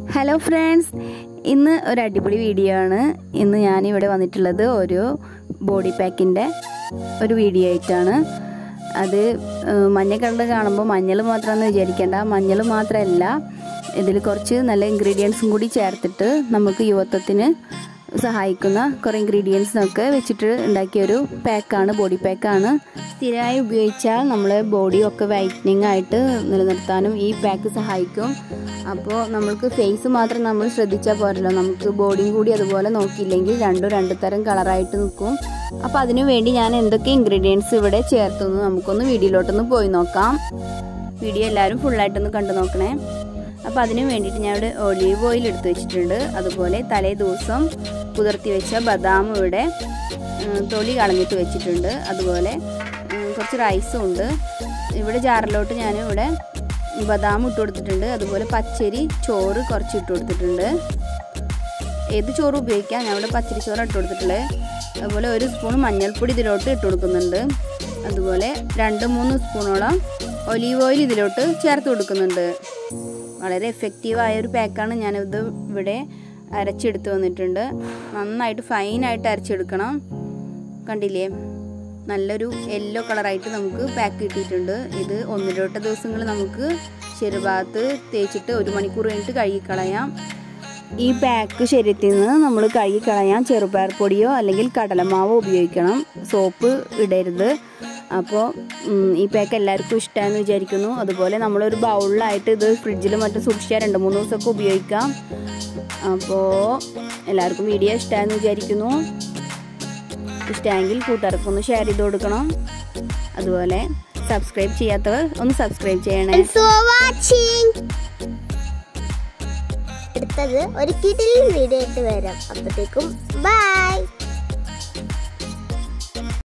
Hello friends ഇന്ന് ഒരു അടിപൊളി വീഡിയോ ആണ് ഇന്ന് ഞാൻ ഇവിടെ വന്നിട്ടുള്ളത് ഒരു ബോഡി പാക്കിൻ്റെ ഒരു വീഡിയോ ആയിട്ടാണ് അത് ഏഹ്, മഞ്ഞ കളർ കാണുമ്പോൾ മഞ്ഞൾ മാത്രമെന്ന് വിചാരിക്കേണ്ട മഞ്ഞൾ മാത്രമല്ല ഇതിൽ കുറച്ച് നല്ല ഇൻഗ്രീഡിയൻസും കൂടി ചേർത്തിട്ട് നമുക്ക് യുവത്വത്തിന് സഹായിക്കുന്ന കുറേ ഇൻഗ്രീഡിയൻസിനൊക്കെ വെച്ചിട്ട് ഉണ്ടാക്കിയ ഒരു പാക്കാണ് ബോഡി പാക്കാണ് സ്ഥിരമായി ഉപയോഗിച്ചാൽ നമ്മളെ ബോഡി ഒക്കെ വൈറ്റനിങ് ആയിട്ട് നിലനിർത്താനും ഈ പാക്ക് സഹായിക്കും അപ്പോൾ നമ്മൾക്ക് ഫേസ് മാത്രം നമ്മൾ ശ്രദ്ധിച്ചാൽ പോരല്ലോ നമുക്ക് ബോഡിയും കൂടി അതുപോലെ നോക്കിയില്ലെങ്കിൽ രണ്ടും രണ്ട് തരം കളറായിട്ട് നിൽക്കും അപ്പോൾ അതിനു വേണ്ടി ഞാൻ എന്തൊക്കെ ഇൻഗ്രീഡിയൻസ് ഇവിടെ ചേർത്തെന്ന് നമുക്കൊന്ന് വീഡിയോയിലോട്ടൊന്ന് പോയി നോക്കാം വീഡിയോ എല്ലാവരും ഫുള്ളായിട്ടൊന്ന് കണ്ടു നോക്കണേ അപ്പോൾ അതിന് വേണ്ടിയിട്ട് ഞാൻ ഇവിടെ ഒലീവ് ഓയിൽ എടുത്ത് വെച്ചിട്ടുണ്ട് അതുപോലെ തലേ ദിവസം കുതിർത്തി വെച്ച ബദാം ഇവിടെ ഉം, തൊലി കളഞ്ഞിട്ട് വെച്ചിട്ടുണ്ട് അതുപോലെ ഉം, കുറച്ച് റൈസും ഉണ്ട് ഇവിടെ ജാറിലോട്ട് ഞാൻ ഇവിടെ ബദാം ഇട്ട് കൊടുത്തിട്ടുണ്ട് അതുപോലെ പച്ചരി ചോറ് കുറച്ച് ഇട്ട് കൊടുത്തിട്ടുണ്ട് ഏത് ചോറ് ഉപയോഗിക്കാം ഞാൻ ഇവിടെ പച്ചരി ചോറ് ഇട്ട് കൊടുത്തിട്ടുള്ളത് അതുപോലെ ഒരു സ്പൂൺ മഞ്ഞൾപ്പൊടി ഇതിലോട്ട് ഇട്ട് കൊടുക്കുന്നുണ്ട് അതുപോലെ രണ്ട് മൂന്ന് സ്പൂണോളം ഒലീവ് ഓയിൽ ഇതിലോട്ട് ചേർത്ത് കൊടുക്കുന്നുണ്ട് വളരെ എഫക്റ്റീവായ ഒരു പാക്കാണ് ഞാനിത് ഇവിടെ അരച്ചെടുത്ത് വന്നിട്ടുണ്ട് നന്നായിട്ട് ഫൈനായിട്ട് അരച്ചെടുക്കണം കണ്ടില്ലേ നല്ലൊരു യെല്ലോ കളറായിട്ട് നമുക്ക് പാക്ക് കിട്ടിയിട്ടുണ്ട് ഇത് ഒന്നിലോട്ട ദിവസങ്ങൾ നമുക്ക് ശരീരഭാഗത്ത് തേച്ചിട്ട് ഒരു മണിക്കൂർ കഴിഞ്ഞിട്ട് കഴുകിക്കളയാം ഈ പാക്ക് ശരീരത്തിൽ നിന്ന് നമ്മൾ കഴുകിക്കളയാൻ ചെറുപയർ പൊടിയോ അല്ലെങ്കിൽ കടലമാവോ ഉപയോഗിക്കണം സോപ്പ് ഇടരുത് അപ്പോൾ ഈ പാക്ക് എല്ലാവർക്കും ഇഷ്ടമാണെന്ന് വിചാരിക്കുന്നു അതുപോലെ നമ്മളൊരു ബൗളിലായിട്ട് ഇത് ഫ്രിഡ്ജിൽ മറ്റും സൂക്ഷിച്ചാൽ രണ്ട് മൂന്ന് ദിവസമൊക്കെ ഉപയോഗിക്കാം അപ്പോൾ എല്ലാവർക്കും വീഡിയോ ഇഷ്ടമായെന്ന് വിചാരിക്കുന്നു ഇഷ്ടമെങ്കിൽ കൂട്ടുകാർക്കൊന്ന് ഷെയർ ചെയ്ത് കൊടുക്കണം അതുപോലെ സബ്സ്ക്രൈബ് ചെയ്യാത്തവർ ഒന്ന് സബ്സ്ക്രൈബ് ചെയ്യണേ Thanks for watching. അടുത്തത് ഒരു കിടിലൻ വീഡിയോ ആയിട്ട് വരാം അപ്പോഴത്തേക്കും ബൈ